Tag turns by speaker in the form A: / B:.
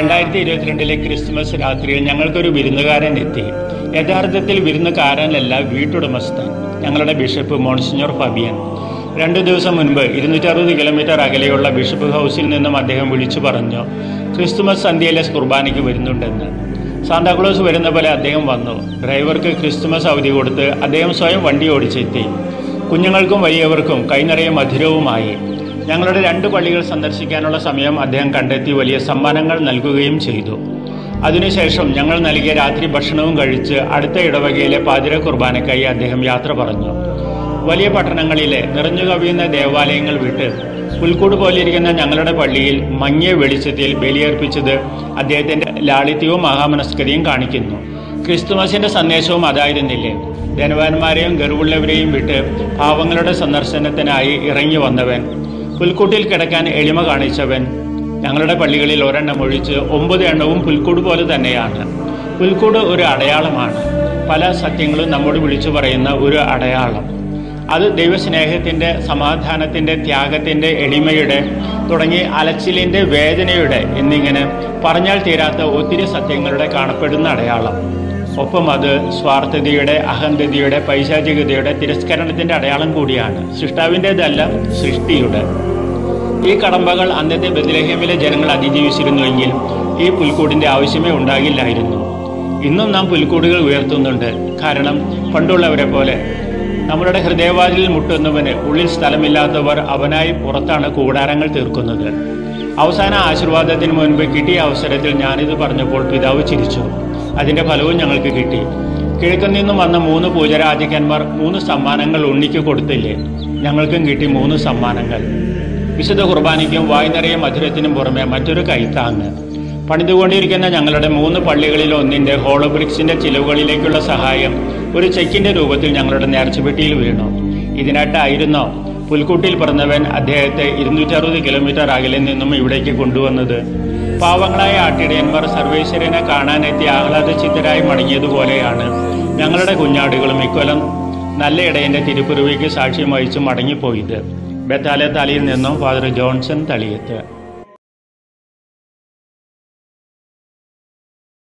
A: രണ്ടായിരത്തി ഇരുപത്തിരണ്ടിലെ ക്രിസ്മസ് രാത്രിയിൽ ഞങ്ങൾക്കൊരു വിരുന്നുകാരൻ എത്തി യഥാർത്ഥത്തിൽ വിരുന്നുകാരനല്ല വീട്ടുടമസ്ഥൻ ഞങ്ങളുടെ ബിഷപ്പ് മോൺസിഞ്ഞോർ ഫബിയൻ രണ്ടു ദിവസം മുൻപ് ഇരുന്നൂറ്ററുപത് കിലോമീറ്റർ അകലെയുള്ള ബിഷപ്പ് ഹൗസിൽ നിന്നും അദ്ദേഹം വിളിച്ചു പറഞ്ഞു ക്രിസ്തുമസ് സന്ധ്യയിലെ കുർബാനയ്ക്ക് വരുന്നുണ്ടെന്ന് സാന്താക്ലോസ് വരുന്ന പോലെ അദ്ദേഹം വന്നു ഡ്രൈവർക്ക് ക്രിസ്തുമസ് അവധി കൊടുത്ത് അദ്ദേഹം സ്വയം വണ്ടി ഓടിച്ചെത്തി കുഞ്ഞുങ്ങൾക്കും വലിയവർക്കും കൈനിറയെ മധുരവുമായി ഞങ്ങളുടെ രണ്ട് പള്ളികൾ സന്ദർശിക്കാനുള്ള സമയം അദ്ദേഹം കണ്ടെത്തി വലിയ സമ്മാനങ്ങൾ നൽകുകയും ചെയ്തു അതിനുശേഷം ഞങ്ങൾ നൽകിയ രാത്രി ഭക്ഷണവും കഴിച്ച് അടുത്ത ഇടവകയിലെ പാതിര കുർബാനയ്ക്കായി അദ്ദേഹം യാത്ര പറഞ്ഞു വലിയ പട്ടണങ്ങളിലെ നിറഞ്ഞു കവിയുന്ന ദേവാലയങ്ങൾ വിട്ട് പുൽക്കൂട് പോലിരിക്കുന്ന ഞങ്ങളുടെ പള്ളിയിൽ മങ്ങിയ വെളിച്ചത്തിൽ ബലിയർപ്പിച്ചത് അദ്ദേഹത്തിന്റെ ലാളിത്യവും മഹാമനസ്കതയും കാണിക്കുന്നു ക്രിസ്തുമസിന്റെ സന്ദേശവും അതായിരുന്നില്ലേ ധനവാന്മാരെയും ഗർവുള്ളവരെയും വിട്ട് പാവങ്ങളുടെ സന്ദർശനത്തിനായി ഇറങ്ങി വന്നവൻ പുൽക്കൂട്ടിൽ കിടക്കാൻ എളിമ കാണിച്ചവൻ ഞങ്ങളുടെ പള്ളികളിൽ ഒരെണ്ണം ഒഴിച്ച് ഒമ്പത് എണ്ണവും പുൽക്കൂട് പോലെ തന്നെയാണ് പുൽക്കൂട് ഒരു അടയാളമാണ് പല സത്യങ്ങളും നമ്മോട് വിളിച്ചു പറയുന്ന ഒരു അടയാളം അത് ദൈവസ്നേഹത്തിൻ്റെ സമാധാനത്തിൻ്റെ ത്യാഗത്തിൻ്റെ എളിമയുടെ തുടങ്ങി അലച്ചിലിൻ്റെ വേദനയുടെ എന്നിങ്ങനെ പറഞ്ഞാൽ തീരാത്ത ഒത്തിരി സത്യങ്ങളുടെ കാണപ്പെടുന്ന അടയാളം ഒപ്പം അത് സ്വാർത്ഥതയുടെ അഹന്തതയുടെ പൈശാചികതയുടെ തിരസ്കരണത്തിൻ്റെ അടയാളം കൂടിയാണ് സൃഷ്ടാവിൻ്റേതല്ല സൃഷ്ടിയുടെ ഈ കടമ്പകൾ അന്നത്തെ ബദലഹേമിലെ ജനങ്ങൾ അതിജീവിച്ചിരുന്നുവെങ്കിൽ ഈ പുൽക്കൂടിൻ്റെ ആവശ്യമേ ഉണ്ടാകില്ലായിരുന്നു ഇന്നും നാം പുൽക്കൂടുകൾ ഉയർത്തുന്നുണ്ട് കാരണം പണ്ടുള്ളവരെ പോലെ നമ്മളുടെ ഹൃദയവാതിലിൽ മുട്ടുന്നവന് ഉള്ളിൽ സ്ഥലമില്ലാത്തവർ അവനായി പുറത്താണ് കൂടാരങ്ങൾ തീർക്കുന്നത് അവസാന ആശീർവാദത്തിന് മുൻപ് കിട്ടിയ അവസരത്തിൽ ഞാനിത് പറഞ്ഞപ്പോൾ പിതാവ് ചിരിച്ചു അതിൻ്റെ ഫലവും ഞങ്ങൾക്ക് കിട്ടി കിഴക്കിൽ നിന്നും വന്ന മൂന്ന് പൂജരാജകന്മാർ മൂന്ന് സമ്മാനങ്ങൾ ഉണ്ണിക്ക് കൊടുത്തില്ലേ ഞങ്ങൾക്കും കിട്ടി മൂന്ന് സമ്മാനങ്ങൾ വിശുദ്ധ കുർബാനയ്ക്കും വായ്നിറയ മധുരത്തിനും പുറമെ മറ്റൊരു കൈത്താങ്ങ് പണിതുകൊണ്ടിരിക്കുന്ന ഞങ്ങളുടെ മൂന്ന് പള്ളികളിൽ ഒന്നിൻ്റെ ഹോളോബ്രിക്സിൻ്റെ ചിലവുകളിലേക്കുള്ള സഹായം ഒരു ചെക്കിൻ്റെ രൂപത്തിൽ ഞങ്ങളുടെ നേർച്ചപ്പെട്ടിയിൽ വീണു ഇതിനായിട്ടായിരുന്നോ പുൽക്കൂട്ടിൽ പിറന്നവൻ അദ്ദേഹത്തെ ഇരുന്നൂറ്ററുപത് കിലോമീറ്റർ അകലെ നിന്നും ഇവിടേക്ക് കൊണ്ടുവന്നത് പാവങ്ങളായ ആട്ടിടയന്മാർ സർവേശ്വരനെ കാണാനെത്തി ആഹ്ലാദചിത്തരായി മടങ്ങിയതുപോലെയാണ് ഞങ്ങളുടെ കുഞ്ഞാടുകളും ഇക്കൊല്ലം നല്ല ഇടയന്റെ തിരുപ്പിറവിക്ക് സാക്ഷ്യം വഹിച്ച് മടങ്ങിപ്പോയത് ബത്താലെ തലയിൽ നിന്നും ഫാദർ ജോൺസൺ തളിയത്ത്